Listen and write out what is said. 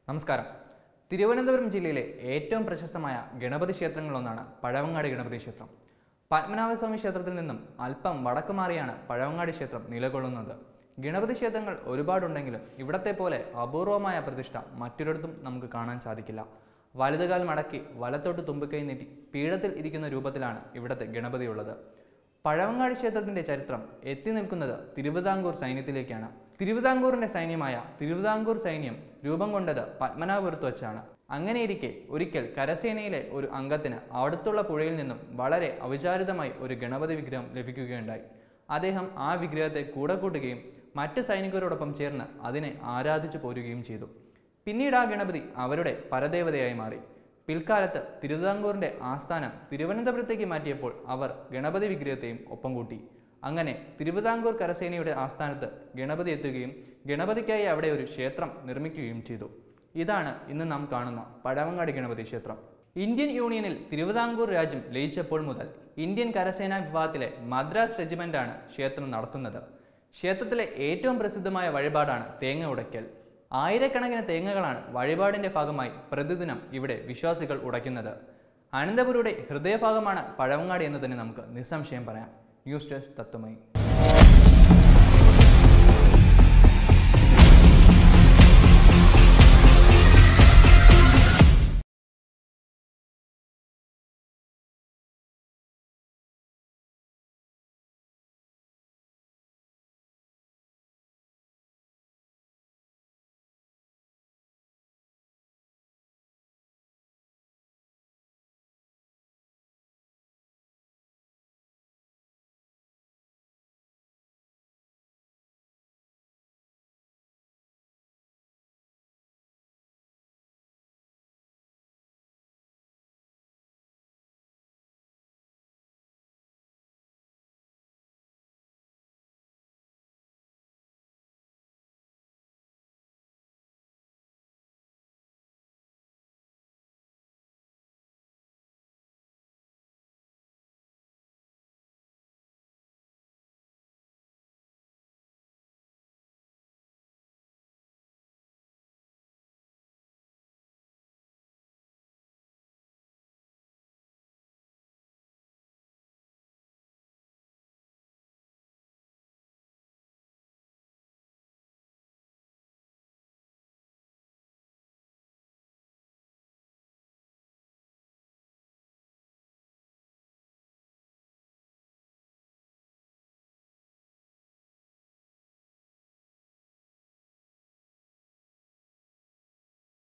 നമസ്കാരം തിരുവനന്തപുരം ജില്ലയിലെ ഏറ്റവും പ്രശസ്തമായ ഗണപതി ക്ഷേത്രങ്ങളിലൊന്നാണ് പഴവങ്ങാടി ഗണപതി ക്ഷേത്രം പത്മനാഭസ്വാമി ക്ഷേത്രത്തിൽ നിന്നും അല്പം വടക്ക് മാറിയാണ് പഴവങ്ങാടി ക്ഷേത്രം നിലകൊള്ളുന്നത് ഗണപതി ക്ഷേത്രങ്ങൾ ഒരുപാടുണ്ടെങ്കിലും ഇവിടത്തെ പോലെ അപൂർവമായ പ്രതിഷ്ഠ മറ്റൊരിടത്തും നമുക്ക് കാണാൻ സാധിക്കില്ല വലതുകാൽ മടക്കി വലത്തോട്ട് തുമ്പിക്കൈ നീട്ടി പീഠത്തിൽ ഇരിക്കുന്ന രൂപത്തിലാണ് ഇവിടത്തെ ഗണപതി ഉള്ളത് പഴവങ്ങാടി ക്ഷേത്രത്തിന്റെ ചരിത്രം എത്തി നിൽക്കുന്നത് തിരുവിതാംകൂർ സൈന്യത്തിലേക്കാണ് തിരുവിതാംകൂറിന്റെ സൈന്യമായ തിരുവിതാംകൂർ സൈന്യം രൂപം കൊണ്ടത് പത്മനാഭപുരത്ത് വച്ചാണ് അങ്ങനെയിരിക്കെ ഒരിക്കൽ കരസേനയിലെ ഒരു അംഗത്തിന് അടുത്തുള്ള പുഴയിൽ നിന്നും വളരെ അവിചാരിതമായി ഒരു ഗണപതി വിഗ്രഹം ലഭിക്കുകയുണ്ടായി അദ്ദേഹം ആ വിഗ്രഹത്തെ കൂടെ കൂട്ടുകയും മറ്റ് സൈനികരോടൊപ്പം ചേർന്ന് അതിനെ ആരാധിച്ചു പോരുകയും ചെയ്തു പിന്നീട് ആ ഗണപതി അവരുടെ പരദേവതയായി മാറി പിൽക്കാലത്ത് തിരുവിതാംകൂറിന്റെ ആസ്ഥാനം തിരുവനന്തപുരത്തേക്ക് മാറ്റിയപ്പോൾ അവർ ഗണപതി വിഗ്രഹത്തെയും ഒപ്പം കൂട്ടി അങ്ങനെ തിരുവിതാംകൂർ കരസേനയുടെ ആസ്ഥാനത്ത് ഗണപതി എത്തുകയും ഗണപതിക്കായി അവിടെ ഒരു ക്ഷേത്രം നിർമ്മിക്കുകയും ചെയ്തു ഇതാണ് ഇന്ന് നാം കാണുന്ന പഴവങ്ങാടി ഗണപതി ക്ഷേത്രം ഇന്ത്യൻ യൂണിയനിൽ തിരുവിതാംകൂർ രാജ്യം ലയിച്ചപ്പോൾ മുതൽ ഇന്ത്യൻ കരസേനാ വിഭാഗത്തിലെ മദ്രാസ് റെജിമെന്റാണ് ക്ഷേത്രം നടത്തുന്നത് ക്ഷേത്രത്തിലെ ഏറ്റവും പ്രസിദ്ധമായ വഴിപാടാണ് തേങ്ങ ഉടയ്ക്കൽ ആയിരക്കണക്കിന് തേങ്ങകളാണ് വഴിപാടിന്റെ ഭാഗമായി പ്രതിദിനം ഇവിടെ വിശ്വാസികൾ ഉടയ്ക്കുന്നത് അനന്തപുരിയുടെ ഹൃദയഭാഗമാണ് പഴവങ്ങാടി എന്ന് തന്നെ നമുക്ക് നിസ്സംശയം പറയാം ന്യൂസ് ഡെസ്ക് തത്വമയി